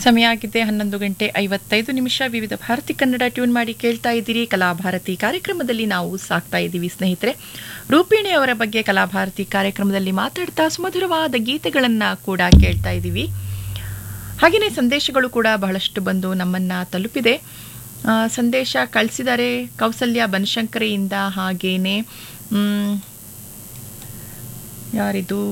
ಸಮಯ ಆಗಿದೆ ಹನ್ನೊಂದು ಗಂಟೆ ಐವತ್ತೈದು ನಿಮಿಷ ವಿವಿಧ ಭಾರತಿ ಕನ್ನಡ ಟ್ಯೂನ್ ಮಾಡಿ ಕೇಳ್ತಾ ಇದ್ದೀರಿ ಕಲಾಭಾರತಿ ಕಾರ್ಯಕ್ರಮದಲ್ಲಿ ನಾವು ಸಾಕ್ತಾ ಇದ್ದೀವಿ ಸ್ನೇಹಿತರೆ ರೂಪಿಣಿ ಅವರ ಬಗ್ಗೆ ಕಲಾಭಾರತಿ ಕಾರ್ಯಕ್ರಮದಲ್ಲಿ ಮಾತಾಡ್ತಾ ಸುಮಧುರವಾದ ಗೀತೆಗಳನ್ನು ಕೂಡ ಕೇಳ್ತಾ ಇದ್ದೀವಿ ಹಾಗೆಯೇ ಸಂದೇಶಗಳು ಕೂಡ ಬಹಳಷ್ಟು ಬಂದು ನಮ್ಮನ್ನು ತಲುಪಿದೆ ಆ, ಸಂದೇಶ ಕಳಿಸಿದ್ದಾರೆ ಕೌಸಲ್ಯ ಬನಶಂಕರಿಯಿಂದ ಹಾಗೇನೆ ಮ್, ಯಾರಿದು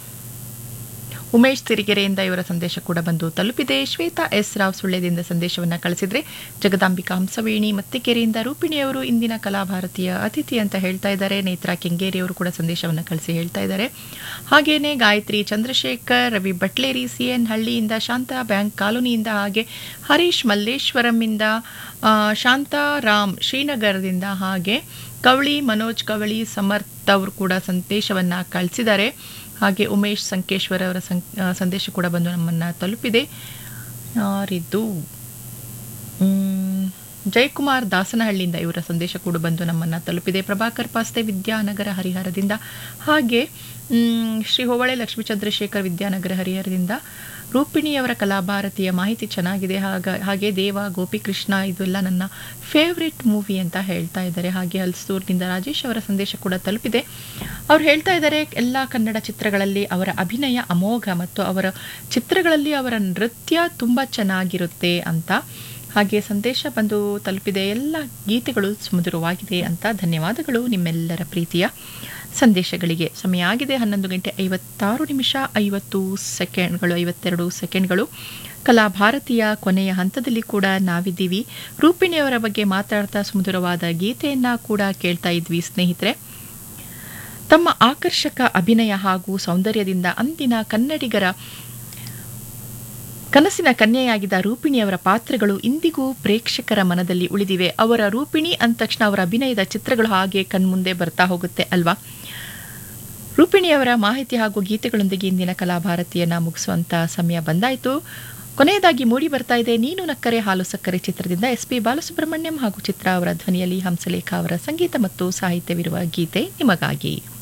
ಉಮೇಶ್ ತಿರಿಗೆರೆಯಿಂದ ಇವರ ಸಂದೇಶ ಕೂಡ ಬಂದು ತಲುಪಿದೆ ಶ್ವೇತಾ ಎಸ್ ರಾವ್ ಸುಳ್ಳ್ಯದಿಂದ ಸಂದೇಶವನ್ನು ಕಳಿಸಿದ್ರೆ ಜಗದಾಂಬಿಕಾ ಹಂಸವೇಣಿ ಮತ್ತಿಕೆರೆಯಿಂದ ರೂಪಿಣಿಯವರು ಇಂದಿನ ಕಲಾಭಾರತೀಯ ಅತಿಥಿ ಅಂತ ಹೇಳ್ತಾ ಇದ್ದಾರೆ ನೇತ್ರಾ ಕೆಂಗೇರಿಯವರು ಕೂಡ ಸಂದೇಶವನ್ನು ಕಳಿಸಿ ಹೇಳ್ತಾ ಇದ್ದಾರೆ ಹಾಗೇನೆ ಗಾಯತ್ರಿ ಚಂದ್ರಶೇಖರ್ ರವಿ ಬಟ್ಲೇರಿ ಸಿ ಎನ್ ಹಳ್ಳಿಯಿಂದ ಶಾಂತಾ ಬ್ಯಾಂಕ್ ಕಾಲೋನಿಯಿಂದ ಹಾಗೆ ಹರೀಶ್ ಮಲ್ಲೇಶ್ವರಂಯಿಂದ ಆ, ಶಾಂತಾರಾಮ್ ಶ್ರೀನಗರದಿಂದ ಹಾಗೆ ಕವಳಿ ಮನೋಜ್ ಕವಳಿ ಸಮರ್ಥ್ ಅವರು ಕೂಡ ಸಂದೇಶವನ್ನು ಕಳಿಸಿದ್ದಾರೆ ಹಾಗೆ ಉಮೇಶ್ ಸಂಕೇಶ್ವರ್ ಅವರ ಸಂ ಆ, ಸಂದೇಶ ಕೂಡ ಬಂದು ನಮ್ಮನ್ನು ತಲುಪಿದೆ ಯಾರಿದ್ದು ಮ್, ಜಯಕುಮಾರ್ ದಾಸನಹಳ್ಳಿಯಿಂದ ಇವರ ಸಂದೇಶ ಕೂಡ ಬಂದು ನಮ್ಮನ್ನು ತಲುಪಿದೆ ಪ್ರಭಾಕರ್ ಪಾಸ್ತೆ ವಿದ್ಯಾನಗರ ಹರಿಹರದಿಂದ ಹಾಗೆ ಮ್, ಶ್ರೀ ಹೋಬಳೆ ಲಕ್ಷ್ಮೀ ಚಂದ್ರಶೇಖರ್ ವಿದ್ಯಾನಗರ ಹರಿಹರದಿಂದ ರೂಪಿಣಿಯವರ ಕಲಾಭಾರತೀಯ ಮಾಹಿತಿ ಚೆನ್ನಾಗಿದೆ ಹಾಗ ಹಾಗೆ ದೇವ ಗೋಪಿಕೃಷ್ಣ ಇದೆಲ್ಲ ನನ್ನ ಫೇವ್ರೆಟ್ ಮೂವಿ ಅಂತ ಹೇಳ್ತಾ ಇದ್ದಾರೆ ಹಾಗೆ ಹಲ್ಸೂರ್ನಿಂದ ರಾಜೇಶ್ ಅವರ ಸಂದೇಶ ಕೂಡ ತಲುಪಿದೆ ಅವ್ರು ಹೇಳ್ತಾ ಇದ್ದಾರೆ ಎಲ್ಲ ಕನ್ನಡ ಚಿತ್ರಗಳಲ್ಲಿ ಅವರ ಅಭಿನಯ ಅಮೋಘ ಮತ್ತು ಅವರ ಚಿತ್ರಗಳಲ್ಲಿ ಅವರ ನೃತ್ಯ ತುಂಬ ಚೆನ್ನಾಗಿರುತ್ತೆ ಅಂತ ಹಾಗೆ ಸಂದೇಶ ಬಂದು ತಲುಪಿದೆ ಎಲ್ಲ ಗೀತೆಗಳು ಸುಮಧುರವಾಗಿದೆ ಅಂತ ಧನ್ಯವಾದಗಳು ನಿಮ್ಮೆಲ್ಲರ ಪ್ರೀತಿಯ ಸಂದೇಶಗಳಿಗೆ ಸಮಯ ಆಗಿದೆ ಹನ್ನೊಂದು ಗಂಟೆ ಐವತ್ತಾರು ನಿಮಿಷ ಐವತ್ತು ಸೆಕೆಂಡ್ಗಳು ಐವತ್ತೆರಡು ಸೆಕೆಂಡ್ಗಳು ಕಲಾಭಾರತಿಯ ಕೊನೆಯ ಹಂತದಲ್ಲಿ ಕೂಡ ನಾವಿದ್ದೀವಿ ರೂಪಿಣಿಯವರ ಬಗ್ಗೆ ಮಾತಾಡ್ತಾ ಸುಮಧುರವಾದ ಗೀತೆಯನ್ನ ಕೂಡ ಕೇಳ್ತಾ ಇದ್ವಿ ಸ್ನೇಹಿತರೆ ತಮ್ಮ ಆಕರ್ಷಕ ಅಭಿನಯ ಹಾಗೂ ಸೌಂದರ್ಯದಿಂದ ಅಂದಿನ ಕನ್ನಡಿಗರ ಕನಸಿನ ಕನ್ಯೆಯಾಗಿದ್ದ ರೂಪಿಣಿಯವರ ಪಾತ್ರಗಳು ಇಂದಿಗೂ ಪ್ರೇಕ್ಷಕರ ಮನದಲ್ಲಿ ಉಳಿದಿವೆ ಅವರ ರೂಪಿಣಿ ಅಂದ ತಕ್ಷಣ ಅವರ ಅಭಿನಯದ ಚಿತ್ರಗಳು ಹಾಗೆ ಕಣ್ಮುಂದೆ ಬರ್ತಾ ಹೋಗುತ್ತೆ ಅಲ್ವಾ ರೂಪಿಣಿಯವರ ಮಾಹಿತಿ ಹಾಗೂ ಗೀತೆಗಳೊಂದಿಗೆ ಇಂದಿನ ಕಲಾಭಾರತಿಯನ್ನ ಮುಗಿಸುವಂತ ಸಮಯ ಬಂದಾಯಿತು ಕೊನೆಯದಾಗಿ ಮೂಡಿ ಬರ್ತಾ ಇದೆ ನೀನು ನಕ್ಕರೆ ಹಾಲು ಸಕ್ಕರೆ ಚಿತ್ರದಿಂದ ಎಸ್ ಪಿ ಬಾಲಸುಬ್ರಹ್ಮಣ್ಯಂ ಹಾಗೂ ಚಿತ್ರ ಅವರ ಧ್ವನಿಯಲ್ಲಿ ಹಂಸಲೇಖ ಅವರ ಸಂಗೀತ ಮತ್ತು ಸಾಹಿತ್ಯವಿರುವ ಗೀತೆ ನಿಮಗಾಗಿ